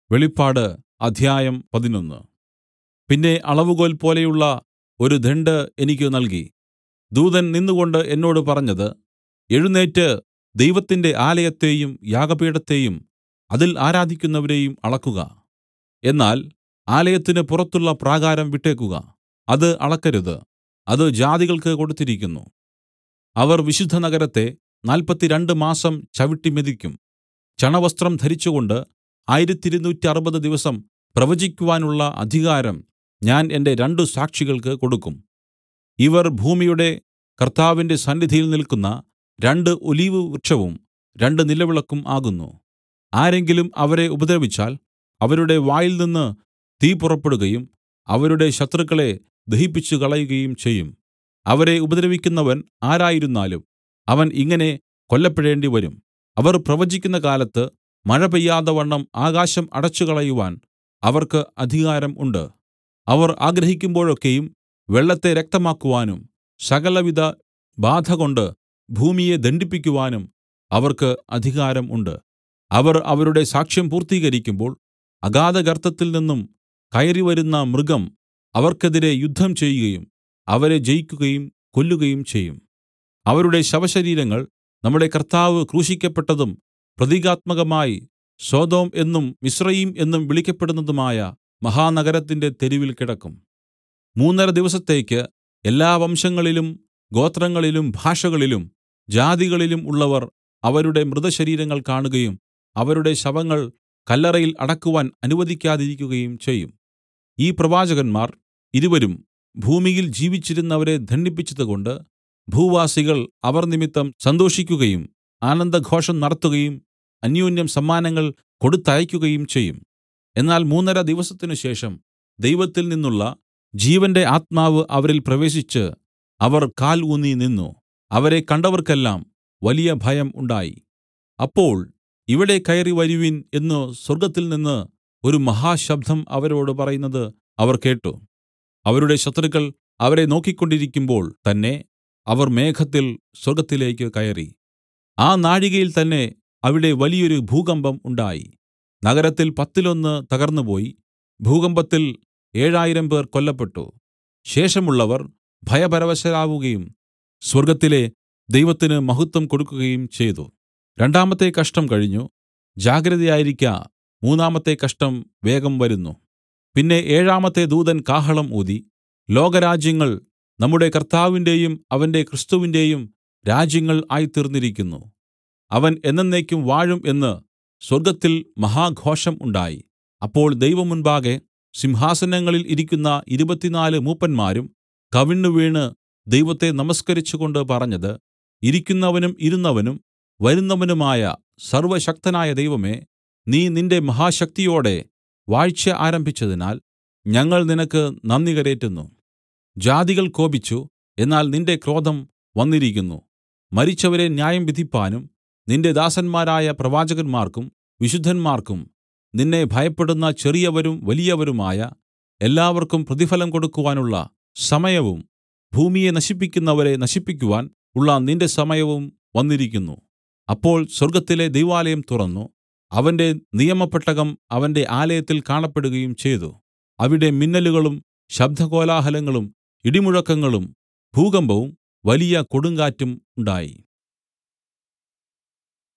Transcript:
വെളിപ്പാട് അധ്യായം പതിനൊന്ന് പിന്നെ അളവുകോൽ പോലെയുള്ള ഒരു ദണ്ഡ് എനിക്ക് നൽകി ദൂതൻ നിന്നുകൊണ്ട് എന്നോട് പറഞ്ഞത് എഴുന്നേറ്റ് ദൈവത്തിന്റെ ആലയത്തെയും യാഗപീഠത്തെയും അതിൽ ആരാധിക്കുന്നവരെയും അളക്കുക എന്നാൽ ആലയത്തിന് പുറത്തുള്ള പ്രാകാരം വിട്ടേക്കുക അത് അളക്കരുത് അത് ജാതികൾക്ക് കൊടുത്തിരിക്കുന്നു അവർ വിശുദ്ധനഗരത്തെ നാല്പത്തിരണ്ട് മാസം ചവിട്ടിമെതിക്കും ചണവസ്ത്രം ധരിച്ചുകൊണ്ട് ആയിരത്തിരുനൂറ്ററുപത് ദിവസം പ്രവചിക്കുവാനുള്ള അധികാരം ഞാൻ എന്റെ രണ്ടു സാക്ഷികൾക്ക് കൊടുക്കും ഇവർ ഭൂമിയുടെ കർത്താവിന്റെ സന്നിധിയിൽ നില്ക്കുന്ന രണ്ട് ഒലിവ് വൃക്ഷവും രണ്ട് നിലവിളക്കും ആകുന്നു ആരെങ്കിലും അവരെ ഉപദ്രവിച്ചാൽ അവരുടെ വായിൽനിന്ന് തീ പുറപ്പെടുകയും അവരുടെ ശത്രുക്കളെ ദഹിപ്പിച്ചുകളയുകയും ചെയ്യും അവരെ ഉപദ്രവിക്കുന്നവൻ ആരായിരുന്നാലും അവൻ ഇങ്ങനെ കൊല്ലപ്പെടേണ്ടിവരും അവർ പ്രവചിക്കുന്ന കാലത്ത് മഴ പെയ്യാതവണ്ണം ആകാശം അടച്ചുകളയുവാൻ അവർക്ക് അധികാരം ഉണ്ട് അവർ ആഗ്രഹിക്കുമ്പോഴൊക്കെയും വെള്ളത്തെ രക്തമാക്കുവാനും സകലവിധ ബാധകൊണ്ട് ഭൂമിയെ ദണ്ഡിപ്പിക്കുവാനും അവർക്ക് അധികാരം ഉണ്ട് അവർ അവരുടെ സാക്ഷ്യം പൂർത്തീകരിക്കുമ്പോൾ അഗാധഗർത്തത്തിൽ നിന്നും കയറിവരുന്ന മൃഗം അവർക്കെതിരെ യുദ്ധം ചെയ്യുകയും അവരെ ജയിക്കുകയും കൊല്ലുകയും ചെയ്യും അവരുടെ ശവശരീരങ്ങൾ നമ്മുടെ കർത്താവ് ക്രൂശിക്കപ്പെട്ടതും പ്രതീകാത്മകമായി സൊദോം എന്നും മിസ്രയീം എന്നും വിളിക്കപ്പെടുന്നതുമായ മഹാനഗരത്തിന്റെ തെരുവിൽ കിടക്കും മൂന്നര ദിവസത്തേക്ക് എല്ലാ വംശങ്ങളിലും ഗോത്രങ്ങളിലും ഭാഷകളിലും ജാതികളിലും ഉള്ളവർ അവരുടെ മൃതശരീരങ്ങൾ കാണുകയും അവരുടെ ശവങ്ങൾ കല്ലറയിൽ അടക്കുവാൻ അനുവദിക്കാതിരിക്കുകയും ചെയ്യും ഈ പ്രവാചകന്മാർ ഇരുവരും ഭൂമിയിൽ ജീവിച്ചിരുന്നവരെ ദണ്ഡിപ്പിച്ചതുകൊണ്ട് ഭൂവാസികൾ അവർ നിമിത്തം സന്തോഷിക്കുകയും ആനന്ദഘോഷം നടത്തുകയും അന്യോന്യം സമ്മാനങ്ങൾ കൊടുത്തയയ്ക്കുകയും ചെയ്യും എന്നാൽ മൂന്നര ദിവസത്തിനു ശേഷം ദൈവത്തിൽ നിന്നുള്ള ജീവന്റെ ആത്മാവ് അവരിൽ പ്രവേശിച്ച് അവർ കാൽ ഊന്നി നിന്നു അവരെ കണ്ടവർക്കെല്ലാം വലിയ ഭയം ഉണ്ടായി അപ്പോൾ ഇവിടെ കയറി വരുവിൻ എന്നു സ്വർഗ്ഗത്തിൽനിന്ന് ഒരു മഹാശബ്ദം അവരോട് പറയുന്നത് അവർ കേട്ട് അവരുടെ ശത്രുക്കൾ അവരെ നോക്കിക്കൊണ്ടിരിക്കുമ്പോൾ തന്നെ അവർ മേഘത്തിൽ സ്വർഗ്ഗത്തിലേക്ക് കയറി ആ നാഴികയിൽ തന്നെ അവിടെ വലിയൊരു ഭൂകമ്പം ഉണ്ടായി നഗരത്തിൽ പത്തിലൊന്ന് തകർന്നുപോയി ഭൂകമ്പത്തിൽ ഏഴായിരം പേർ കൊല്ലപ്പെട്ടു ശേഷമുള്ളവർ ഭയപരവശരാവുകയും സ്വർഗ്ഗത്തിലെ ദൈവത്തിന് മഹത്വം കൊടുക്കുകയും ചെയ്തു രണ്ടാമത്തെ കഷ്ടം കഴിഞ്ഞു ജാഗ്രതയായിരിക്ക മൂന്നാമത്തെ കഷ്ടം വേഗം വരുന്നു പിന്നെ ഏഴാമത്തെ ദൂതൻ കാഹളം ഊതി ലോകരാജ്യങ്ങൾ നമ്മുടെ കർത്താവിന്റെയും അവന്റെ ക്രിസ്തുവിന്റെയും രാജ്യങ്ങൾ ആയിത്തീർന്നിരിക്കുന്നു അവൻ എന്നെന്നേക്കും വാഴും എന്ന് സ്വർഗ്ഗത്തിൽ മഹാഘോഷം ഉണ്ടായി അപ്പോൾ ദൈവമുൻപാകെ സിംഹാസനങ്ങളിൽ ഇരിക്കുന്ന ഇരുപത്തിനാല് മൂപ്പന്മാരും കവിണ്ണുവീണ് ദൈവത്തെ നമസ്കരിച്ചുകൊണ്ട് പറഞ്ഞത് ഇരിക്കുന്നവനും ഇരുന്നവനും വരുന്നവനുമായ സർവ്വശക്തനായ ദൈവമേ നീ നിന്റെ മഹാശക്തിയോടെ വാഴ്ച ആരംഭിച്ചതിനാൽ ഞങ്ങൾ നിനക്ക് നന്ദി കരേറ്റുന്നു ജാതികൾ കോപിച്ചു എന്നാൽ നിന്റെ ക്രോധം വന്നിരിക്കുന്നു മരിച്ചവരെ ന്യായം വിധിപ്പാനും നിന്റെ ദാസന്മാരായ പ്രവാചകന്മാർക്കും വിശുദ്ധന്മാർക്കും നിന്നെ ഭയപ്പെടുന്ന ചെറിയവരും വലിയവരുമായ എല്ലാവർക്കും പ്രതിഫലം കൊടുക്കുവാനുള്ള സമയവും ഭൂമിയെ നശിപ്പിക്കുന്നവരെ നശിപ്പിക്കുവാൻ ഉള്ള നിന്റെ സമയവും വന്നിരിക്കുന്നു അപ്പോൾ സ്വർഗ്ഗത്തിലെ ദൈവാലയം തുറന്നു അവന്റെ നിയമപ്പെട്ടകം അവന്റെ ആലയത്തിൽ കാണപ്പെടുകയും ചെയ്തു അവിടെ മിന്നലുകളും ശബ്ദകോലാഹലങ്ങളും ഇടിമുഴക്കങ്ങളും ഭൂകമ്പവും വലിയ കൊടുങ്കാറ്റും ഉണ്ടായി